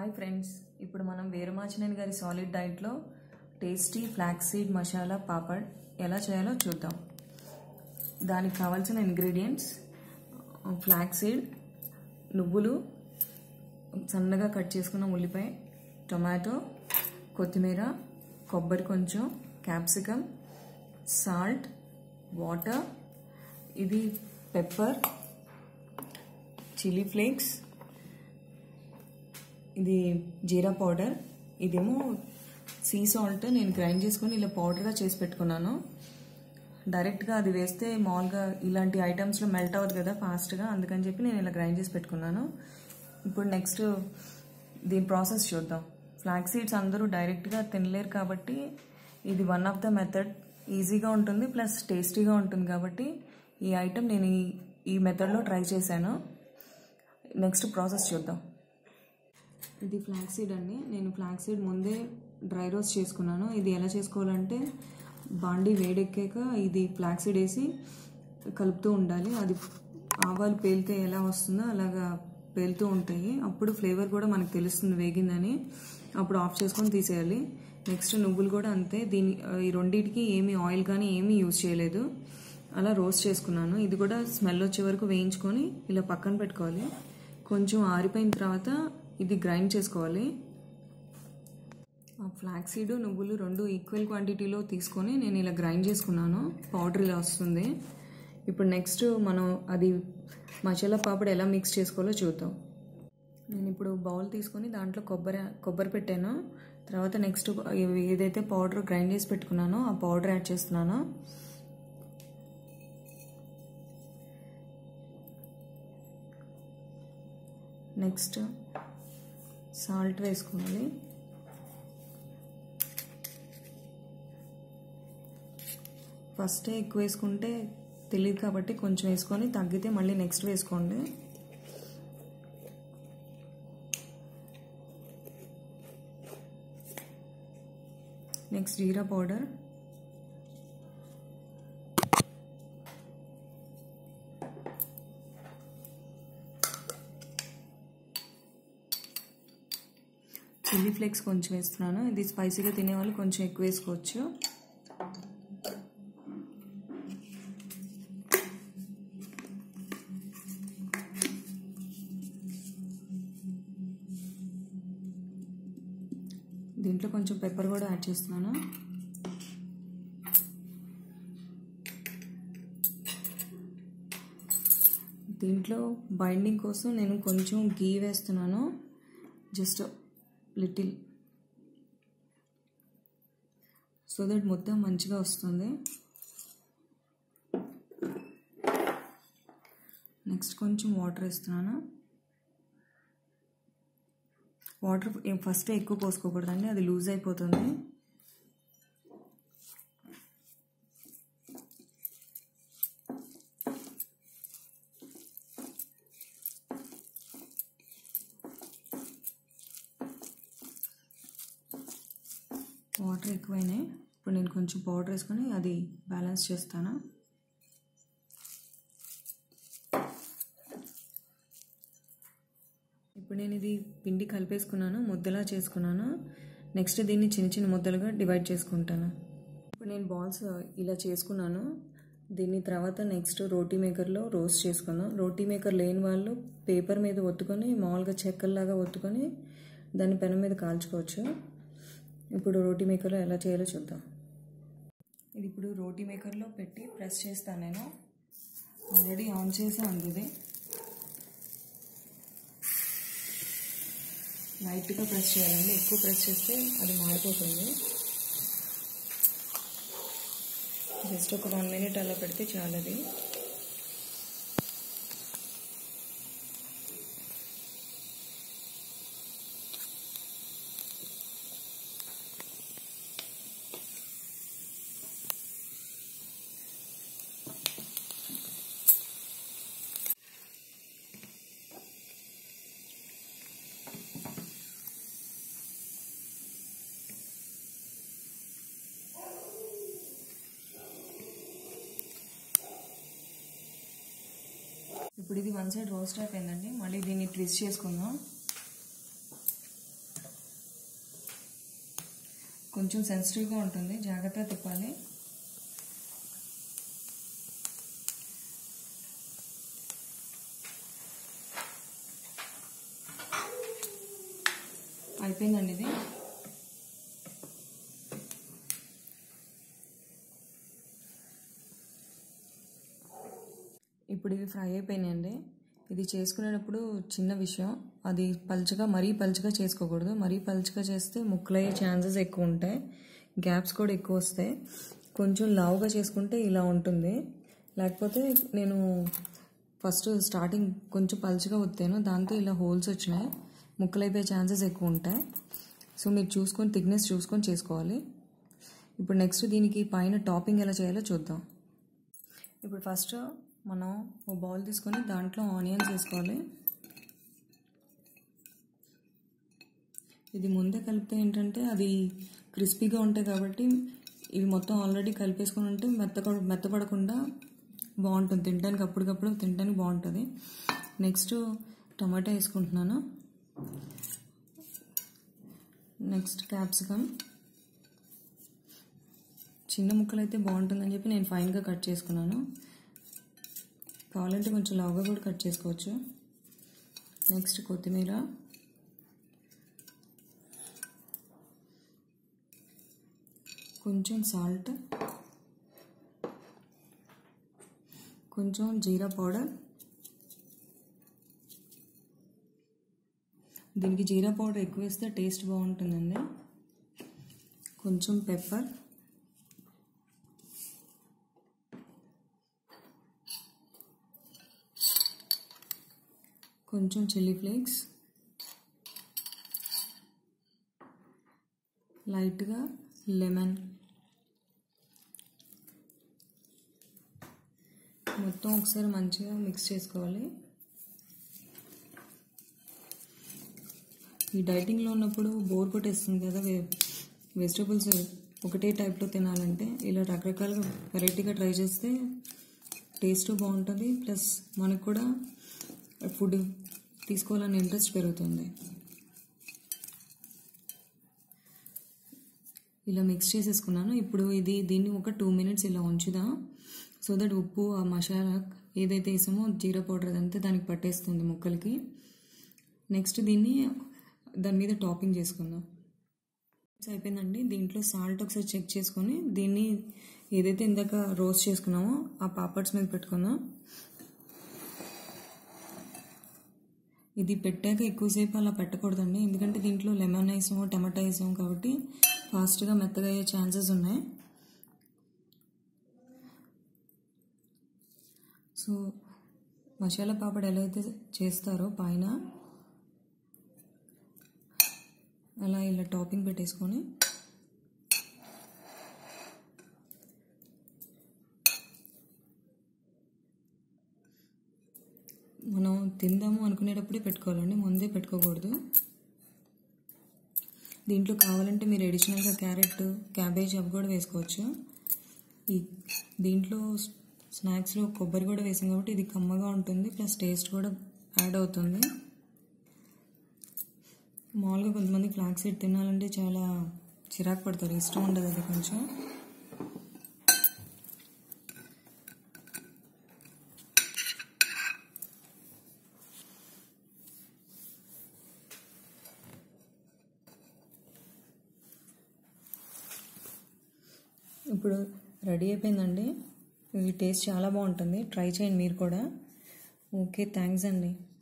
hi friends ఇప్పుడు మనం వీరమాచినేని గారి సాలిడ్ డైట్లో tasty flax seed masala papad ఎలా చేయాలో చూద్దాం దానికి కావాల్సిన ఇంగ్రీడియంట్స్ ఫ్లాక్స్ సీడ్ నువ్వులు సన్నగా కట్ చేసుకున్న ఉల్లిపాయ టొమాటో కొత్తిమీర కొబ్బరి కొంచెం క్యాప్సికమ్ సాల్ట్ వాటర్ ఇది పెప్పర్ చిల్లీ ఫ్లేక్స్ ఇది జీరా పౌడర్ ఇదేమో సీ సాల్ట్ నేను గ్రైండ్ చేసుకొని ఇలా పౌడర్గా చేసి పెట్టుకున్నాను డైరెక్ట్గా అది వేస్తే మామూలుగా ఇలాంటి ఐటమ్స్లో మెల్ట్ అవ్వదు కదా ఫాస్ట్గా అందుకని చెప్పి నేను ఇలా గ్రైండ్ చేసి పెట్టుకున్నాను ఇప్పుడు నెక్స్ట్ దీని ప్రాసెస్ చూద్దాం ఫ్లాక్ సీడ్స్ అందరూ డైరెక్ట్గా తినలేరు కాబట్టి ఇది వన్ ఆఫ్ ద మెథడ్ ఈజీగా ఉంటుంది ప్లస్ టేస్టీగా ఉంటుంది కాబట్టి ఈ ఐటెం నేను ఈ ఈ మెథడ్లో ట్రై చేశాను నెక్స్ట్ ప్రాసెస్ చూద్దాం ఇది ఫ్లాక్ సీడ్ అండి నేను ఫ్లాక్ సీడ్ ముందే డ్రై రోస్ట్ చేసుకున్నాను ఇది ఎలా చేసుకోవాలంటే బాండి వేడెక్కాక ఇది ఫ్లాక్ సీడ్ వేసి కలుపుతూ ఉండాలి అది ఆవాలు పేలితే ఎలా వస్తుందో అలాగా పేలుతూ ఉంటాయి అప్పుడు ఫ్లేవర్ కూడా మనకు తెలుస్తుంది వేగిందని అప్పుడు ఆఫ్ చేసుకొని తీసేయాలి నెక్స్ట్ నువ్వులు కూడా అంతే దీని ఈ రెండింటికి ఏమి ఆయిల్ కానీ ఏమీ యూజ్ చేయలేదు అలా రోస్ట్ చేసుకున్నాను ఇది కూడా స్మెల్ వచ్చే వరకు వేయించుకొని ఇలా పక్కన పెట్టుకోవాలి కొంచెం ఆరిపోయిన తర్వాత ఇది గ్రైండ్ చేసుకోవాలి ఫ్లాక్ సీడ్ నువ్వులు రెండు ఈక్వల్ క్వాంటిటీలో తీసుకొని నేను ఇలా గ్రైండ్ చేసుకున్నాను పౌడర్ ఇలా వస్తుంది ఇప్పుడు నెక్స్ట్ మనం అది మసాలా పాపడ్ ఎలా మిక్స్ చేసుకోవాలో చూద్దాం నేను ఇప్పుడు బౌల్ తీసుకొని దాంట్లో కొబ్బరి కొబ్బరి పెట్టాను తర్వాత నెక్స్ట్ ఏదైతే పౌడర్ గ్రైండ్ చేసి పెట్టుకున్నానో ఆ పౌడర్ యాడ్ చేస్తున్నాను నెక్స్ట్ సాల్ట్ వేసుకోవాలి ఫస్టే ఎక్కువ వేసుకుంటే తెలియదు కాబట్టి కొంచెం వేసుకొని తగ్గితే మళ్ళీ నెక్స్ట్ వేసుకోండి next jeera powder chilli flakes కొంచెం వేస్తున్నాను ఇది స్పైసీగా తినేవాళ్ళు కొంచెం ఎక్కువ వేసుకోవచ్చు దీంట్లో కొంచెం పెప్పర్ కూడా యాడ్ చేస్తున్నాను దీంట్లో బైండింగ్ కోసం నేను కొంచెం గీ వేస్తున్నాను జస్ట్ లిటిల్ సో దట్ ముద్ద మంచిగా వస్తుంది నెక్స్ట్ కొంచెం వాటర్ వేస్తున్నాను వాటర్ ఫస్ట్ ఎక్కువ పోసుకోకూడదండి అది లూజ్ అయిపోతుంది వాటర్ ఎక్కువైనాయి ఇప్పుడు నేను కొంచెం పౌడర్ వేసుకొని అది బ్యాలెన్స్ చేస్తాను ఇప్పుడు నేను ఇది పిండి కలిపేసుకున్నాను ముద్దలా చేసుకున్నాను నెక్స్ట్ దీన్ని చిన్న చిన్న ముద్దలుగా డివైడ్ చేసుకుంటాను ఇప్పుడు నేను బాల్స్ ఇలా చేసుకున్నాను దీన్ని తర్వాత నెక్స్ట్ రోటీ మేకర్లో రోస్ట్ చేసుకున్నాను రోటీ మేకర్ లేని వాళ్ళు పేపర్ మీద ఒత్తుకొని మామూలుగా చెక్కల్లాగా ఒత్తుకొని దాన్ని పెనం మీద కాల్చుకోవచ్చు ఇప్పుడు రోటీ మేకర్లో ఎలా చేయాలో చూద్దాం ఇది ఇప్పుడు రోటీ మేకర్లో పెట్టి ప్రెస్ చేస్తాను నేను ఆల్రెడీ ఆన్ చేసే ఉంది ఇది లైట్గా ప్రెస్ చేయాలండి ఎక్కువ ప్రెస్ చేస్తే అది మాడిపోతుంది జస్ట్ ఒక వన్ మినిట్ అలా పెడితే చాలది ఇప్పుడు ఇది వన్ సైడ్ రోస్ట్ అయిపోయిందండి మళ్ళీ దీన్ని ట్విస్ట్ చేసుకుందాం కొంచెం సెన్సిటివ్గా ఉంటుంది జాగ్రత్తగా తిప్పాలి అయిపోయిందండి ఇది ఇప్పుడు ఇవి ఫ్రై అయిపోయినాయండి ఇది చేసుకునేటప్పుడు చిన్న విషయం అది పలుచగా మరీ పలుచగా చేసుకోకూడదు మరీ పలుచగా చేస్తే ముక్కలయ్యే ఛాన్సెస్ ఎక్కువ ఉంటాయి గ్యాప్స్ కూడా ఎక్కువ వస్తాయి కొంచెం లావుగా చేసుకుంటే ఇలా ఉంటుంది లేకపోతే నేను ఫస్ట్ స్టార్టింగ్ కొంచెం పలుచగా వత్తాను దాంతో ఇలా హోల్స్ వచ్చినాయి ముక్కలైపోయే ఛాన్సెస్ ఎక్కువ ఉంటాయి సో మీరు చూసుకొని థిక్నెస్ చూసుకొని చేసుకోవాలి ఇప్పుడు నెక్స్ట్ దీనికి పైన టాపింగ్ ఎలా చేయాలో చూద్దాం ఇప్పుడు ఫస్ట్ మనం ఓ బౌల్ తీసుకొని దాంట్లో ఆనియన్స్ వేసుకోవాలి ఇది ముందే కలిపితే ఏంటంటే అది క్రిస్పీగా ఉంటాయి కాబట్టి ఇవి మొత్తం ఆల్రెడీ కలిపేసుకొని ఉంటే మెత్త మెత్తపడకుండా బాగుంటుంది తినడానికి అప్పటికప్పుడు తినడానికి బాగుంటుంది నెక్స్ట్ టమాటా వేసుకుంటున్నాను నెక్స్ట్ క్యాప్సికమ్ చిన్న ముక్కలు అయితే బాగుంటుందని చెప్పి నేను ఫైన్గా కట్ చేసుకున్నాను కావాలంటే కొంచెం లావుగా కూడా కట్ చేసుకోవచ్చు నెక్స్ట్ కొత్తిమీర కొంచెం సాల్ట్ కొంచెం జీరా పౌడర్ దీనికి జీరా పౌడర్ ఎక్కువ వేస్తే టేస్ట్ బాగుంటుందండి కొంచెం పెప్పర్ కొంచెం చిల్లీ ఫ్లేక్స్ లైట్గా లెమన్ మొత్తం ఒకసారి మంచిగా మిక్స్ చేసుకోవాలి ఈ డైటింగ్లో ఉన్నప్పుడు బోర్ కొట్టేస్తుంది కదా వె వెజిటబుల్స్ ఒకటే టైప్లో తినాలంటే ఇలా రకరకాలుగా వెరైటీగా ట్రై చేస్తే టేస్ట్ బాగుంటుంది ప్లస్ మనకు కూడా ఫుడ్ తీసుకోవాలనే ఇంట్రెస్ట్ పెరుగుతుంది ఇలా మిక్స్ చేసేసుకున్నాను ఇప్పుడు ఇది దీన్ని ఒక టూ మినిట్స్ ఇలా ఉంచుదాం సో దట్ ఉప్పు ఆ మసాలా ఏదైతే వేసామో జీరా పౌడర్ అదంతా దానికి పట్టేస్తుంది ముక్కలకి నెక్స్ట్ దీన్ని దాని మీద టాపింగ్ చేసుకుందాం అయిపోయిందండి దీంట్లో సాల్ట్ ఒకసారి చెక్ చేసుకొని దీన్ని ఏదైతే ఇందాక రోస్ట్ చేసుకున్నామో ఆ పాపడ్స్ మీద పెట్టుకుందాం ఇది పెట్టాక ఎక్కువసేపు అలా పెట్టకూడదండి ఎందుకంటే దీంట్లో లెమన్ వేసాము టమాటా వేసాము కాబట్టి ఫాస్ట్గా మెత్తగా అయ్యే ఛాన్సెస్ ఉన్నాయి సో మసాలా పాపడ్ ఎలా అయితే చేస్తారో పైన అలా ఇలా టాపింగ్ పెట్టేసుకొని మనం తిందాము అనుకునేటప్పుడే పెట్టుకోవాలండి ముందే పెట్టుకోకూడదు దీంట్లో కావాలంటే మీరు అడిషనల్గా క్యారెట్ క్యాబేజ్ అవి కూడా వేసుకోవచ్చు ఈ దీంట్లో స్నాక్స్లో కొబ్బరి కూడా వేసాం కాబట్టి ఇది కమ్మగా ఉంటుంది ప్లస్ టేస్ట్ కూడా యాడ్ అవుతుంది మామూలుగా కొంతమంది ఫ్లాక్ సీడ్ తినాలంటే చాలా చిరాకు పడతారు ఇష్టం ఉండదు అది కొంచెం ఇప్పుడు రెడీ అయిపోయిందండి ఇది టేస్ట్ చాలా బాగుంటుంది ట్రై చేయండి మీరు కూడా ఓకే థ్యాంక్స్ అండి